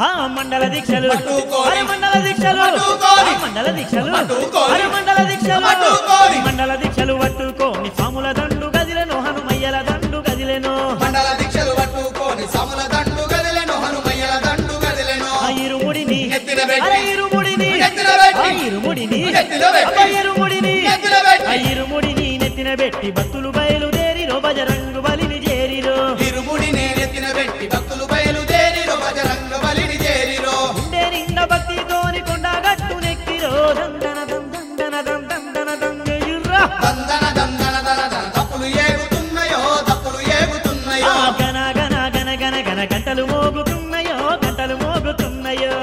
ఆ మండల దీక్షలు పట్టుకోని. అరే మండల దీక్షలు పట్టుకోని. ఆ మండల దీక్షలు పట్టుకోని. అరే మండల దీక్షలు పట్టుకోని. మండల దీక్షలు పట్టుకోని స్వాముల దండు గదిలెను హనుమయ్యల దండు గదిలెను మండల దీక్షలు పట్టుకొని సముల దండు గదిలెను హనుమయ్యల దండు గదిలెను ఆ ఇరుముడిని నెత్తిన పెట్టి. అరే ఇరుముడిని నెత్తిన పెట్టి. ఆ ఇరుముడిని నెత్తిన పెట్టి. అబ్బా ఇరుముడిని నెత్తిన పెట్టి. ఆ ఇరుముడిని నెత్తిన పెట్టి భక్తులు బయలుదేరిరో బజరంగు బలిని చేరిరో ఇరుముడి నేనెత్తిన పెట్టి భక్తులు బయలుదేరిరో బజరంగ బలిని చేరిరో గుండె నిండా భక్తితోని కొండ గట్టు నెక్కిరో దందన దందన దందన దందయుర్రా దందన దందన దన దన తప్పులు ఏగుతున్నాయో తప్పులు ఏగుతున్నాయో ఆ గన గన గన గన గన గంటలు మోగుతున్నాయో గంటలు మోగుతున్నాయో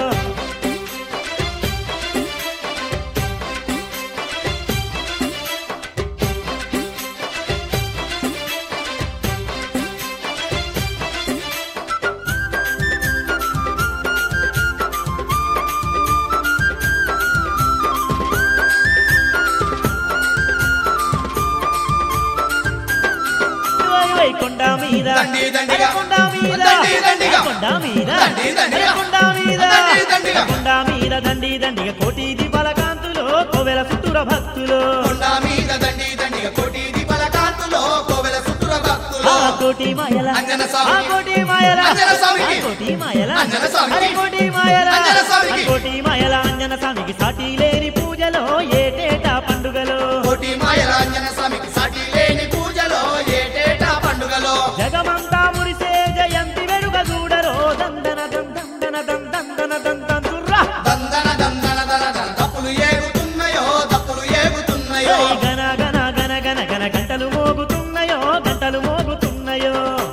వై వై కొండ మీద దండి దండిగా. అరే కొండ మీద దండి దండిగా. కొండ మీద దండి దండిగా. అరే కొండ మీద దండి దండిగా. కొండ మీద దండి దండిగా కోటి దీపాల కాంతులో కోవెల సుతుర భక్తులు కొండ మీద దండి దండిగా కోటి దీపాల కాంతులో కోవెల సుతుర భక్తులు ఆ కోటి మాయల అంజన స్వామికి. ఆ కోటి మాయల అంజన స్వామికి. ఆ కోటి మాయల అంజన స్వామికి. అరే కోటి మాయల అంజన స్వామికి. ఆ కోటి మాయల అంజన స్వామికి సాటి లేని పూజలో ఏటేటా పండుగలో కోటి మాయరాంజన స్వామికి సాటి లేని పూజలో ఏటేటా పండుగలో జగమంతా మురిసే జయంతి వెనుక చూడరో దందన దందన దందన దందన దుర్రా దందన దందన దన దన తప్పులు ఏగుతున్నాయో తప్పులు ఏగుతున్నాయో గన గన గన గన గన గంటలు మోగుతున్నాయో గంటలు మోగుతున్నాయో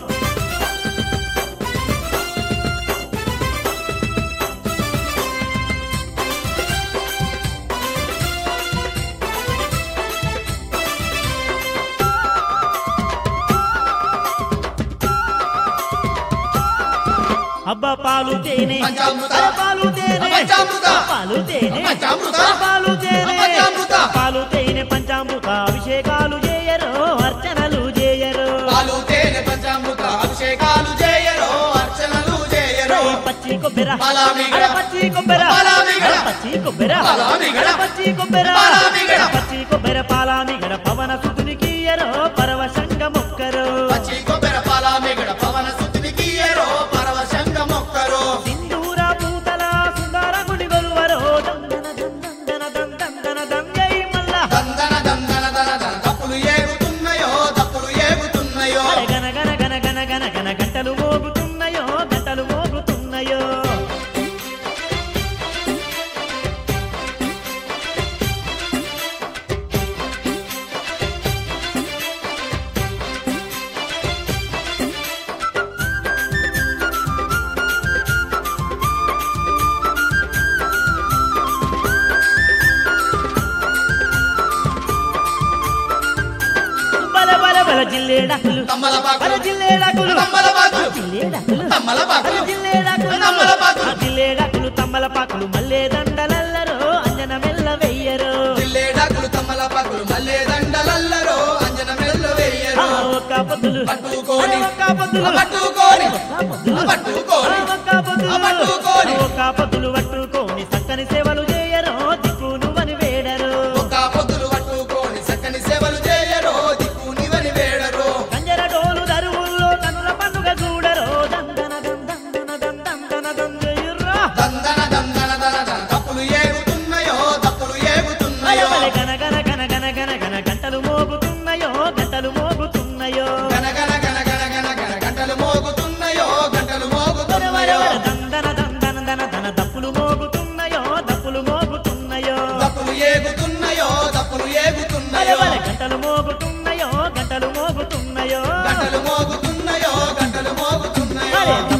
అబ్బా పాలు తేనె పంచామృత. అరే పాలు తేనె పంచామృత. పాలు తేనె పంచామృత. పాలు తేనె పంచామృత. పాలు తేనె పంచామృత అభిషేకాలు చేయరు అర్చనలు చేయరు పాలు తేనె పంచామృత అభిషేకాలు చేయరో అర్చనలు చేయరో పచ్చి కొబ్బెర పాలామిగడ. అరే పచ్చి కొబ్బెర పాలామిగడ. అరే పచ్చి కొబ్బెర పాలామిగడ. అరే పచ్చి కొబ్బెర పాలామిగడ. పచ్చి కొబ్బెర పాలామిగడ పవన సుతునికి ఎరో పరవశంగ మొక్కరు పచ్చి కొబ్బెర పాల మిగడ పవన సుతునికి ఏరో పరవశంగ మొక్కరో సింధూర పూతల సుందర గుడి గొలువరో దందన దందన దందన దంగై మల్ల దందన దందన దన దన తప్పులు ఏగుతున్నాయో తప్పులు ఏగుతున్నాయో అరే గన గన గన గన గన గన గంటలు మోగుతున్నాయో గంటలు మోగుతున్నాయో బల బల బల జిల్లేడాకులు తమ్మలపాకులు. అరే జిల్లేడాకులు తమ్మలపాకులు. జిల్లేడాకులు తమ్మలపాకులు. అరే జిల్లేడాకులు తమ్మలపాకులు. ఆ జిల్లేడాకులు తమ్మలపాకులు మల్లె దండలల్లరో అంజన మెల్ల వెయ్యరు జిల్లేడాకులు తమ్మలపాకులు మల్లె దండలల్లరో అంజన మెల్ల ఆ వేయరో ఒక్క పొద్దులు పట్టుకోని. అరే ఒక్క పొద్దులు పట్టుకోని. ఒక్క పొద్దులు. పట్టుకోని. ఆ ఒక్క పొద్దులు. పట్టుకోని. ఆ ఒక్క పొద్దులు పట్టుకోని చక్కని సేవలు చేయరు దిక్కు నువ్వని వేడరు ఒక పొద్దులు పట్టుకోని చక్కని సేవలు చేయరో దిక్కు నివని వేడరో కంజర డోలు దరువుల్లో కన్నుల పండుగ చూడరు దందన దందన దందన దందయుర్రా దందన దందన దన దన తప్పులు ఏగుతున్నాయో తప్పులు ఏగుతున్నాయో అయవలె గన గన గన గన గన గన గంటలు మోగుతున్నాయో గంటలు మోగుతున్నాయో గన గన గన గన గన గన గంటలు మోగుతున్నాయో గంటలు వర వర మోగుతున్నాయో వర దందన దందన దన దన దప్పులు మోగుతున్నాయో దప్పులు మోగుతున్నాయో తప్పులు ఏగుతున్నాయో తప్పులు వర ఏగుతున్నాయో వర గంటలు మోగుతున్నాయో గంటలు మోగుతున్నాయో గంటలు మోగుతున్నాయో గంటలు మోగుతున్నాయో అరే